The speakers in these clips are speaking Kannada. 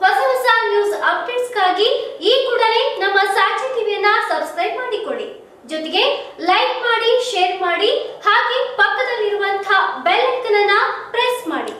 ಹೊಸ ಹೊಸ ನ್ಯೂಸ್ ಅಪ್ಡೇಟ್ಸ್ಗಾಗಿ ಈ ಕೂಡಲೇ ನಮ್ಮ ಸಾಕ್ಷಿ ಟಿವಿಯನ್ನ ಸಬ್ಸ್ಕ್ರೈಬ್ ಮಾಡಿಕೊಳ್ಳಿ ಜೊತೆಗೆ ಲೈಕ್ ಮಾಡಿ ಶೇರ್ ಮಾಡಿ ಹಾಗೆ ಪಕ್ಕದಲ್ಲಿರುವಂತಹ ಬೆಲ್ ಐಕನ್ ಅನ್ನ ಪ್ರೆಸ್ ಮಾಡಿ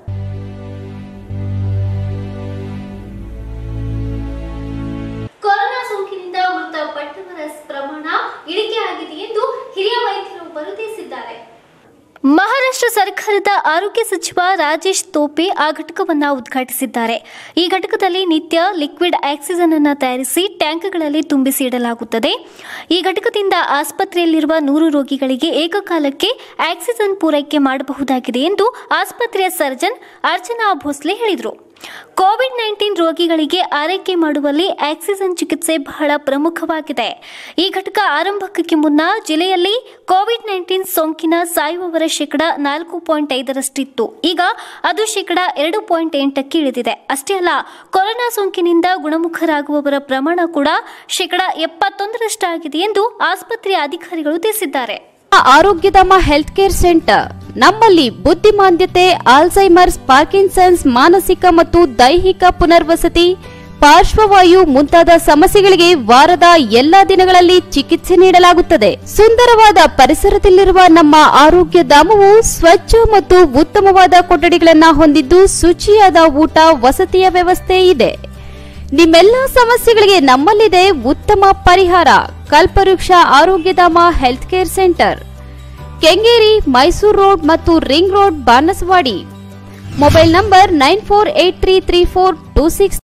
ಕೊರೋನಾ ಸೋಂಕಿನಿಂದ ಮೃತಪಟ್ಟವರ ಪ್ರಮಾಣ ಇಳಿಕೆಯಾಗಿದೆ ಎಂದು ಹಿರಿಯ ವೈದ್ಯರೊಬ್ಬರು ತಿಳಿಸಿದ್ದಾರೆ ಮಹಾರಾಷ್ಟ್ರ ಸರ್ಕಾರದ ಆರೋಗ್ಯ ಸಚಿವ ರಾಜೇಶ್ ತೋಪೆ ಆ ಘಟಕವನ್ನು ಉದ್ಘಾಟಿಸಿದ್ದಾರೆ ಈ ಘಟಕದಲ್ಲಿ ನಿತ್ಯ ಲಿಕ್ವಿಡ್ ಆಕ್ಸಿಜನ್ ಅನ್ನು ತಯಾರಿಸಿ ಟ್ಯಾಂಕ್ಗಳಲ್ಲಿ ತುಂಬಿಸಿ ಇಡಲಾಗುತ್ತದೆ ಈ ಘಟಕದಿಂದ ಆಸ್ಪತ್ರೆಯಲ್ಲಿರುವ ನೂರು ರೋಗಿಗಳಿಗೆ ಏಕಕಾಲಕ್ಕೆ ಆಕ್ಸಿಜನ್ ಪೂರೈಕೆ ಮಾಡಬಹುದಾಗಿದೆ ಎಂದು ಆಸ್ಪತ್ರೆಯ ಸರ್ಜನ್ ಅರ್ಚನಾ ಭೋಸ್ಲೆ ಹೇಳಿದರು ಕೋವಿಡ್ ನೈನ್ಟೀನ್ ರೋಗಿಗಳಿಗೆ ಆರೈಕೆ ಮಾಡುವಲ್ಲಿ ಆಕ್ಸಿಜನ್ ಚಿಕಿತ್ಸೆ ಬಹಳ ಪ್ರಮುಖವಾಗಿದೆ ಈ ಘಟಕ ಆರಂಭಕ್ಕೆ ಮುನ್ನ ಜಿಲ್ಲೆಯಲ್ಲಿ ಕೋವಿಡ್ ನೈನ್ಟೀನ್ ಸೋಂಕಿನ ಸಾಯುವವರ ಶೇಕಡ ನಾಲ್ಕು ಪಾಯಿಂಟ್ ಐದರಷ್ಟಿತ್ತು ಈಗ ಅದು ಶೇಕಡ ಎರಡು ಪಾಯಿಂಟ್ ಎಂಟಕ್ಕೆ ಇಳಿದಿದೆ ಅಷ್ಟೇ ಅಲ್ಲ ಕೊರೋನಾ ಸೋಂಕಿನಿಂದ ಗುಣಮುಖರಾಗುವವರ ಪ್ರಮಾಣ ಕೂಡ ಶೇಕಡ ಎಪ್ಪತ್ತೊಂದರಷ್ಟಾಗಿದೆ ಎಂದು ಆಸ್ಪತ್ರೆಯ ಅಧಿಕಾರಿಗಳು ತಿಳಿಸಿದ್ದಾರೆ ಆರೋಗ್ಯಧಾಮ ಹೆಲ್ತ್ ಕೇರ್ ಸೆಂಟರ್ ನಮ್ಮಲ್ಲಿ ಬುದ್ಧಿಮಾಂದ್ಯತೆ ಆಲ್ಝೈಮರ್ಸ್ ಪಾರ್ಕಿನ್ಸನ್ಸ್ ಮಾನಸಿಕ ಮತ್ತು ದೈಹಿಕ ಪುನರ್ವಸತಿ ಪಾರ್ಶ್ವವಾಯು ಮುಂತಾದ ಸಮಸ್ಯೆಗಳಿಗೆ ವಾರದ ಎಲ್ಲಾ ದಿನಗಳಲ್ಲಿ ಚಿಕಿತ್ಸೆ ನೀಡಲಾಗುತ್ತದೆ ಸುಂದರವಾದ ಪರಿಸರದಲ್ಲಿರುವ ನಮ್ಮ ಆರೋಗ್ಯ ಧಾಮವು ಸ್ವಚ್ಛ ಮತ್ತು ಉತ್ತಮವಾದ ಕೊಠಡಿಗಳನ್ನ ಹೊಂದಿದ್ದು ಶುಚಿಯಾದ ಊಟ ವಸತಿಯ ವ್ಯವಸ್ಥೆ ಇದೆ ನಿಮ್ಮೆಲ್ಲ ಸಮಸ್ಯೆಗಳಿಗೆ ನಮ್ಮಲ್ಲಿದೆ ಉತ್ತಮ ಪರಿಹಾರ Kalpavriksha Arogyadhama health care centre Kengeri Mysuru road ಮತ್ತು ring road Banaswadi mobile number nine four eight three three four two six